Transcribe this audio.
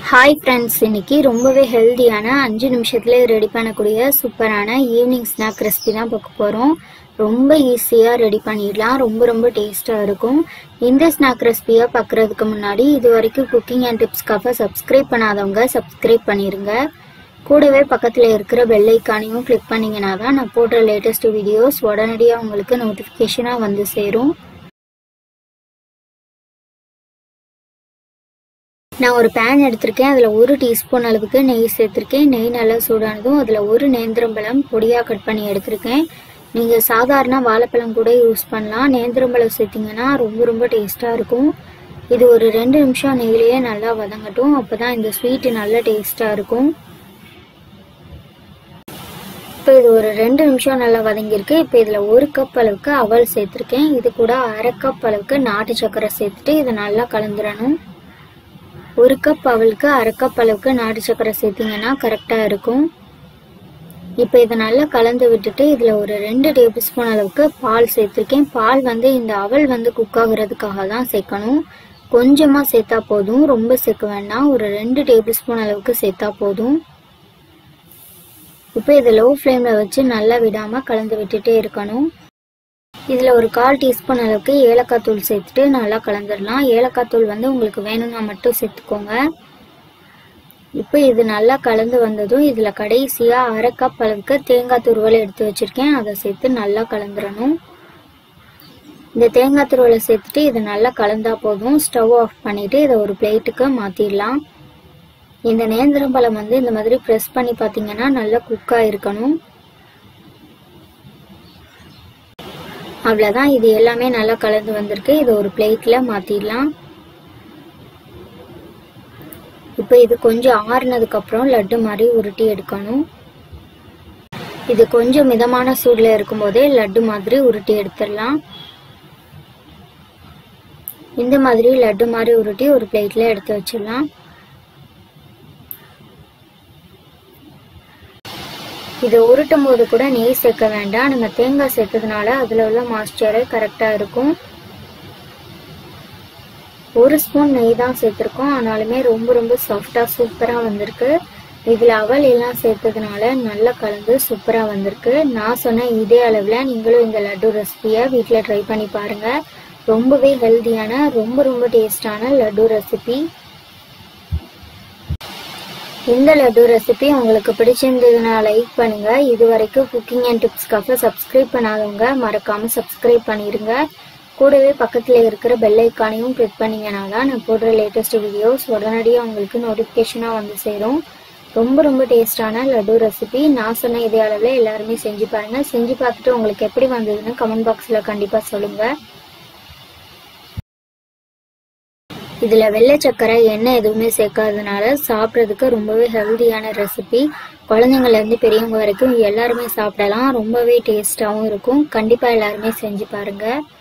hi friends இன்னைக்கு ரொம்பவே ஹெல்தியான அஞ்சு நிமிஷத்துல ரெடி பண்ணக்கூடிய சூப்பரான ஈவினிங் ஸ்நாக் ரெசிபி தான் பார்க்க போகிறோம் ரொம்ப ஈஸியாக ரெடி பண்ணிடலாம் ரொம்ப ரொம்ப டேஸ்ட்டாக இருக்கும் இந்த ஸ்நாக் ரெசிபியை பார்க்குறதுக்கு முன்னாடி இது வரைக்கும் குக்கிங் அண்ட் டிப்ஸ்க்காக சப்ஸ்கிரைப் பண்ணாதவங்க சப்ஸ்கிரைப் பண்ணிடுங்க கூடவே பக்கத்தில் இருக்கிற பெல் ஐக்கானையும் கிளிக் பண்ணிங்கன்னா தான் நான் போடுற லேட்டஸ்ட் வீடியோஸ் உடனடியாக உங்களுக்கு நோட்டிஃபிகேஷனாக வந்து சேரும் நான் ஒரு பேன் எடுத்திருக்கேன் அதில் ஒரு டீஸ்பூன் அளவுக்கு நெய் சேர்த்துருக்கேன் நெய் நல்லா சூடானதும் அதில் ஒரு நேந்திரம்பழம் பொடியாக கட் பண்ணி எடுத்திருக்கேன் நீங்கள் சாதாரண வாழைப்பழம் கூட யூஸ் பண்ணலாம் நேந்திரம்பழம் சேர்த்திங்கன்னா ரொம்ப ரொம்ப டேஸ்ட்டாக இருக்கும் இது ஒரு ரெண்டு நிமிஷம் நெய்லேயே நல்லா வதங்கட்டும் அப்போ தான் இந்த ஸ்வீட்டு நல்ல டேஸ்ட்டாக இருக்கும் இப்போ இது ஒரு ரெண்டு நிமிஷம் நல்லா வதங்கியிருக்கு இப்போ இதில் ஒரு கப் அளவுக்கு அவல் சேர்த்துருக்கேன் இது கூட அரை கப் அளவுக்கு நாட்டு சர்க்கரை சேர்த்துட்டு இதை நல்லா கலந்துடணும் ஒரு கப் அவளுக்கு அரை கப் அளவுக்கு நாட்டு சர்க்கரை சேர்த்திங்கன்னா கரெக்டாக இருக்கும் இப்போ இதை நல்லா கலந்து விட்டுட்டு இதில் ஒரு ரெண்டு டேபிள் ஸ்பூன் அளவுக்கு பால் சேர்த்துருக்கேன் பால் வந்து இந்த அவல் வந்து குக் ஆகுறதுக்காக தான் சேர்க்கணும் கொஞ்சமாக சேர்த்தா போதும் ரொம்ப சேர்க்க வேண்டாம் ஒரு ரெண்டு டேபிள் ஸ்பூன் அளவுக்கு சேர்த்தா போதும் இப்போ இதை லோ ஃப்ளேமில் வச்சு நல்லா விடாமல் கலந்து விட்டுட்டே இருக்கணும் இதில் ஒரு கால் டீஸ்பூன் அளவுக்கு ஏலக்காய் தூள் சேர்த்துட்டு நல்லா கலந்துடலாம் ஏலக்காய் தூள் வந்து உங்களுக்கு வேணும்னா மட்டும் சேர்த்துக்கோங்க இப்போ இது நல்லா கலந்து வந்ததும் இதில் கடைசியாக அரை கப் அளவுக்கு தேங்காய் துருவல் எடுத்து வச்சுருக்கேன் அதை சேர்த்து நல்லா கலந்துடணும் இந்த தேங்காய் துருவலை சேர்த்துட்டு இதை நல்லா கலந்தா போதும் ஸ்டவ் ஆஃப் பண்ணிவிட்டு இதை ஒரு பிளேட்டுக்கு மாற்றிடலாம் இந்த நேந்திரம்பழம் வந்து இந்த மாதிரி ப்ரெஸ் பண்ணி பார்த்தீங்கன்னா நல்லா குக்காக இருக்கணும் அவ்வளோதான் இது எல்லாமே நல்லா கலந்து வந்திருக்கு இதை ஒரு பிளேட்டில் மாற்றிடலாம் இப்போ இது கொஞ்சம் ஆறுனதுக்கப்புறம் லட்டு மாதிரி உருட்டி எடுக்கணும் இது கொஞ்சம் மிதமான சூடில் இருக்கும்போதே லட்டு மாதிரி உருட்டி எடுத்துடலாம் இந்த மாதிரி லட்டு மாதிரி உருட்டி ஒரு பிளேட்டில் எடுத்து வச்சிடலாம் இதை உருட்டும் போது கூட நெய் சேர்க்க வேண்டாம் நம்ம தேங்காய் சேர்த்ததுனால அதில் உள்ள மாய்ஸ்சரே கரெக்டாக இருக்கும் ஒரு ஸ்பூன் நெய் தான் சேர்த்துருக்கோம் ஆனாலுமே ரொம்ப ரொம்ப சாஃப்டாக சூப்பராக வந்திருக்கு இதில் அவல் எல்லாம் சேர்த்ததுனால நல்லா கலந்து சூப்பராக வந்திருக்கு நான் சொன்ன இதே அளவில் நீங்களும் இந்த லட்டு ரெசிபியை வீட்டில் ட்ரை பண்ணி பாருங்கள் ரொம்பவே ஹெல்த்தியான ரொம்ப ரொம்ப டேஸ்டான லட்டு ரெசிபி இந்த லட்டு ரெசிபி உங்களுக்கு பிடிச்சிருந்ததுன்னா லைக் பண்ணுங்க இது வரைக்கும் குக்கிங் அண்ட் டிப்ஸ்க்காக சப்ஸ்கிரைப் பண்ணாதவங்க மறக்காம சப்ஸ்கிரைப் பண்ணிருங்க கூடவே பக்கத்தில் இருக்கிற பெல் ஐக்கானையும் கிளிக் பண்ணீங்கன்னா தான் நான் போடுற லேட்டஸ்ட் வீடியோஸ் உடனடியாக உங்களுக்கு நோட்டிஃபிகேஷனாக வந்து சேரும் ரொம்ப ரொம்ப டேஸ்டான லட்டு ரெசிபி நான் சொன்ன இதே அளவில் எல்லாருமே செஞ்சு பாருங்க செஞ்சு பார்த்துட்டு உங்களுக்கு எப்படி வந்ததுன்னு கமெண்ட் பாக்ஸில் கண்டிப்பாக சொல்லுங்கள் இதில் வெள்ளை சக்கரை எண்ணெய் எதுவுமே சேர்க்காததுனால சாப்பிட்றதுக்கு ரொம்பவே ஹெல்த்தியான ரெசிபி குழந்தைங்கள்லேருந்து பெரியவங்க வரைக்கும் எல்லாருமே சாப்பிடலாம் ரொம்பவே டேஸ்ட்டாகவும் இருக்கும் கண்டிப்பாக எல்லாருமே செஞ்சு பாருங்கள்